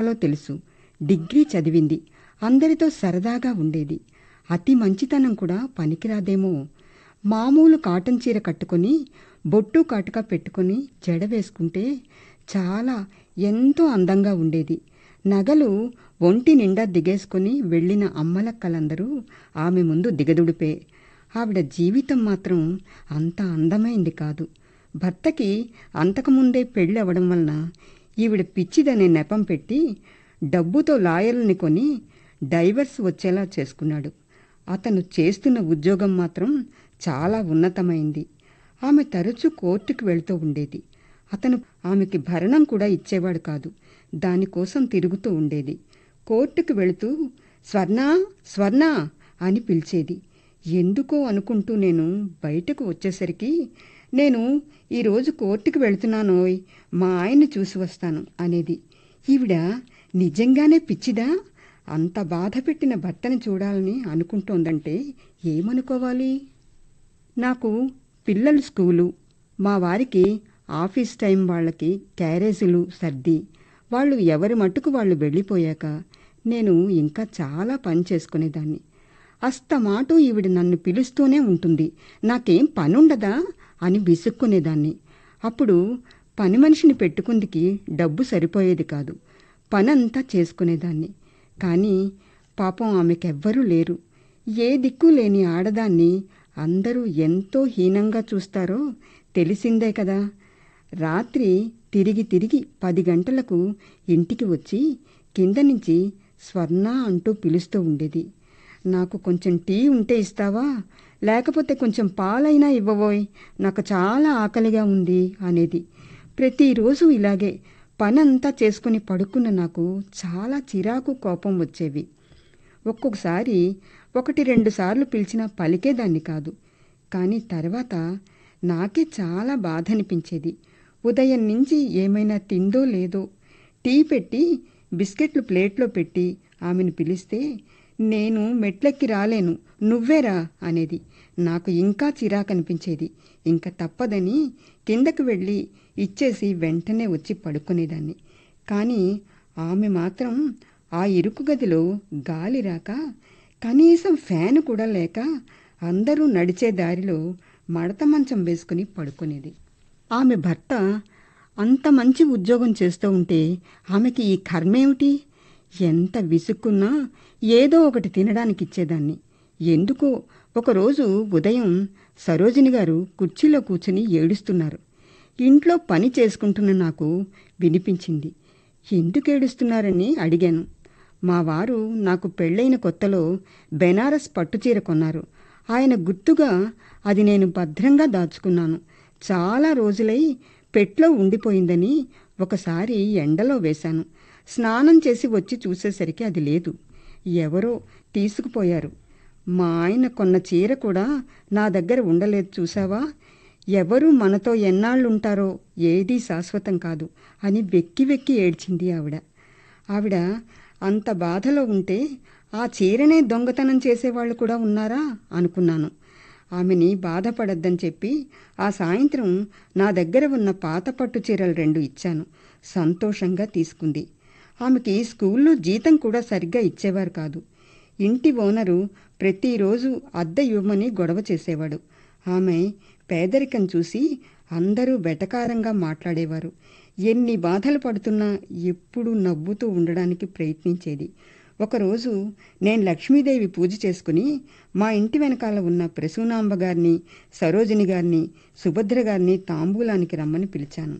చదవాలో తెలుసు డిగ్రీ చదివింది అందరితో సరదాగా ఉండేది అతి మంచితనం కూడా పనికిరాదేమో మామూలు కాటన్ చీర కట్టుకొని బొట్టు కాటుక పెట్టుకొని జడ వేసుకుంటే చాలా ఎంతో అందంగా ఉండేది నగలు ఒంటి నిండా దిగేసుకొని వెళ్ళిన అమ్మలక్కలందరూ ఆమె ముందు దిగదుడిపే ఆవిడ జీవితం మాత్రం అంత అందమైంది కాదు భర్తకి అంతకుముందే పెళ్ళి అవ్వడం వలన ఈవిడ పిచ్చిదనే నెపం పెట్టి డబ్బుతో లాయర్లని కొని డైవర్స్ వచ్చేలా చేసుకున్నాడు అతను చేస్తున్న ఉద్యోగం మాత్రం చాలా ఉన్నతమైంది ఆమె తరచూ కోర్టుకు వెళ్తూ ఉండేది అతను ఆమెకి భరణం కూడా ఇచ్చేవాడు కాదు దానికోసం తిరుగుతూ ఉండేది కోర్టుకు వెళుతూ స్వర్ణ స్వర్ణ అని పిలిచేది ఎందుకో అనుకుంటూ నేను బయటకు వచ్చేసరికి నేను ఈరోజు కోర్టుకు వెళుతున్నానోయ్ మా ఆయన్ని చూసి వస్తాను అనేది ఈవిడ నిజంగానే పిచ్చిదా అంత బాధ పెట్టిన భర్తని చూడాలని అనుకుంటోందంటే ఏమనుకోవాలి నాకు పిల్లలు స్కూలు మా వారికి ఆఫీస్ టైం వాళ్ళకి క్యారేజీలు సర్ది వాళ్ళు ఎవరి మట్టుకు వాళ్ళు వెళ్ళిపోయాక నేను ఇంకా చాలా పని చేసుకునేదాన్ని అస్తమాటు ఈవిడ నన్ను పిలుస్తూనే ఉంటుంది నాకేం పనుండదా అని విసుక్కునేదాన్ని అప్పుడు పని మనిషిని పెట్టుకుందికి డబ్బు సరిపోయేది కాదు పనంతా చేసుకునేదాన్ని కానీ పాపం ఆమెకెవ్వరూ లేరు ఏ దిక్కు లేని ఆడదాన్ని అందరూ ఎంతో హీనంగా చూస్తారో తెలిసిందే కదా రాత్రి తిరిగి తిరిగి పది గంటలకు ఇంటికి వచ్చి కింద నుంచి స్వర్ణ అంటూ పిలుస్తూ ఉండేది నాకు కొంచెం టీ ఉంటే ఇస్తావా లేకపోతే కొంచెం పాలైనా ఇవ్వబోయ్ నాకు చాలా ఆకలిగా ఉంది అనేది ప్రతిరోజు ఇలాగే పనంతా చేసుకుని పడుకున్న నాకు చాలా చిరాకు కోపం వచ్చేవి ఒక్కొక్కసారి ఒకటి రెండు సార్లు పిలిచినా పలికేదాన్ని కాదు కానీ తర్వాత నాకే చాలా బాధ అనిపించేది ఉదయం నుంచి ఏమైనా తిందో లేదో టీ పెట్టి బిస్కెట్లు ప్లేట్లో పెట్టి ఆమెను పిలిస్తే నేను మెట్లెక్కి రాలేను నువ్వేరా అనేది నాకు ఇంకా చిరాకనిపించేది ఇంకా తప్పదని కిందకు వెళ్ళి ఇచ్చేసి వెంటనే వచ్చి పడుకునేదాన్ని కానీ ఆమె మాత్రం ఆ ఇరుకు గదిలో గాలి రాక కనీసం ఫ్యాన్ కూడా లేక అందరూ నడిచే దారిలో మడత మంచం వేసుకుని పడుకునేది ఆమె భర్త అంత మంచి ఉద్యోగం చేస్తూ ఉంటే ఆమెకి ఈ కర్మేమిటి ఎంత విసుక్కున్నా ఏదో ఒకటి తినడానికి ఇచ్చేదాన్ని ఎందుకో ఒకరోజు ఉదయం సరోజిని గారు కుర్చీలో కూర్చుని ఏడుస్తున్నారు ఇంట్లో పని చేసుకుంటున్న నాకు వినిపించింది ఎందుకు ఏడుస్తున్నారని అడిగాను మా వారు నాకు పెళ్ళైన కొత్తలో బెనారస్ పట్టుచీర కొన్నారు ఆయన గుర్తుగా అది నేను భద్రంగా దాచుకున్నాను చాలా రోజులై పెట్లో ఉండిపోయిందని ఒకసారి ఎండలో వేశాను స్నానం చేసి వచ్చి చూసేసరికి అది లేదు ఎవరో తీసుకుపోయారు మా ఆయన కొన్న చీర కూడా నా దగ్గర ఉండలేదు చూసావా ఎవరు మనతో ఎన్నాళ్ళుంటారో ఏదీ శాశ్వతం కాదు అని వెక్కి వెక్కి ఏడ్చింది ఆవిడ ఆవిడ అంత బాధలో ఉంటే ఆ చీరనే దొంగతనం చేసేవాళ్ళు కూడా ఉన్నారా అనుకున్నాను ఆమెని బాధపడద్దని చెప్పి ఆ సాయంత్రం నా దగ్గర ఉన్న పాత పట్టు చీరలు రెండు ఇచ్చాను సంతోషంగా తీసుకుంది ఆమెకి స్కూల్లో జీతం కూడా సరిగ్గా ఇచ్చేవారు కాదు ఇంటి ఓనరు ప్రతిరోజు అద్దె ఇవ్వమని గొడవ చేసేవాడు ఆమె పేదరికం చూసి అందరూ వెటకారంగా మాట్లాడేవారు ఎన్ని బాధలు పడుతున్నా ఎప్పుడూ నవ్వుతూ ఉండడానికి ప్రయత్నించేది ఒకరోజు నేను లక్ష్మీదేవి పూజ చేసుకుని మా ఇంటి వెనకాల ఉన్న ప్రసూనాంబ గారిని సరోజిని గారిని సుభద్ర గారిని తాంబూలానికి రమ్మని పిలిచాను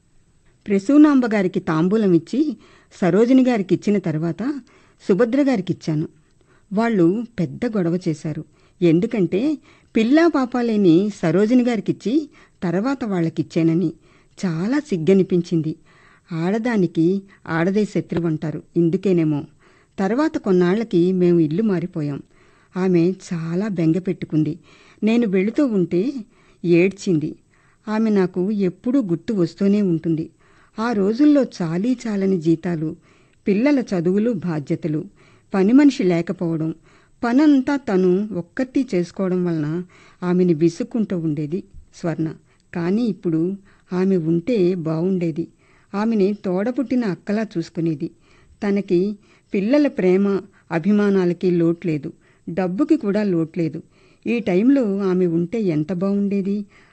ప్రసూనాంబ గారికి తాంబూలం ఇచ్చి సరోజిని గారికి ఇచ్చిన తర్వాత సుభద్ర గారికి ఇచ్చాను వాళ్ళు పెద్ద గొడవ చేశారు ఎందుకంటే పిల్లా పాప లేని సరోజిని గారికిచ్చి తర్వాత వాళ్ళకిచ్చానని చాలా సిగ్గనిపించింది ఆడదానికి ఆడదే శత్రువు అంటారు ఇందుకేనేమో తర్వాత కొన్నాళ్లకి మేము ఇల్లు మారిపోయాం ఆమె చాలా బెంగ పెట్టుకుంది నేను వెళుతూ ఉంటే ఏడ్చింది ఆమె నాకు ఎప్పుడూ గుర్తు వస్తూనే ఉంటుంది ఆ రోజుల్లో చాలీ చాలని జీతాలు పిల్లల చదువులు బాధ్యతలు పని మనిషి లేకపోవడం పనంతా తను ఒక్కటి చేసుకోవడం వలన ఆమెని విసుక్కుంటూ ఉండేది స్వర్ణ కానీ ఇప్పుడు ఆమె ఉంటే బాగుండేది ఆమెని తోడపుట్టిన అక్కలా చూసుకునేది తనకి పిల్లల ప్రేమ అభిమానాలకి లోట్లేదు డబ్బుకి కూడా లోట్లేదు ఈ టైంలో ఆమె ఉంటే ఎంత బాగుండేది